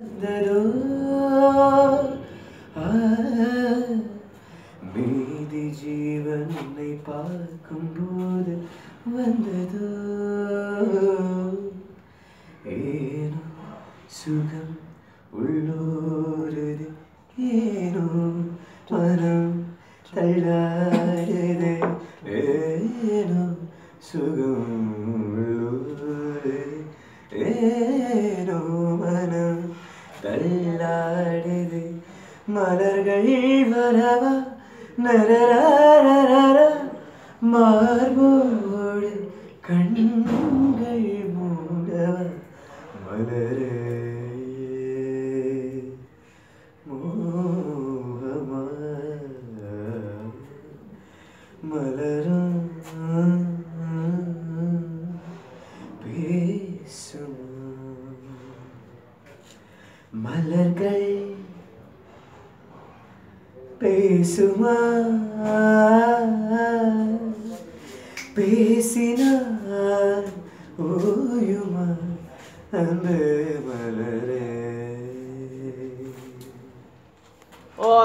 வந்ததோ ஆ, மீதி ஜீவனை பார்க்கும்போது வந்ததோ ஏனோ சுகம் உள்ளோருது ஏனோ மனம் தள்ளாடுது ஏனோ சுகம் உள்ளோருது ஏனோ மனம் தள்ளாடுது மலர்கள் வரவா நரரரரர மார்போடு கண்கள் மூடவா மலரே மோகமா மலரும் பேசுமா மலர்கள் பேசுமா பேசினார் ஓயுமா அந்த மலரே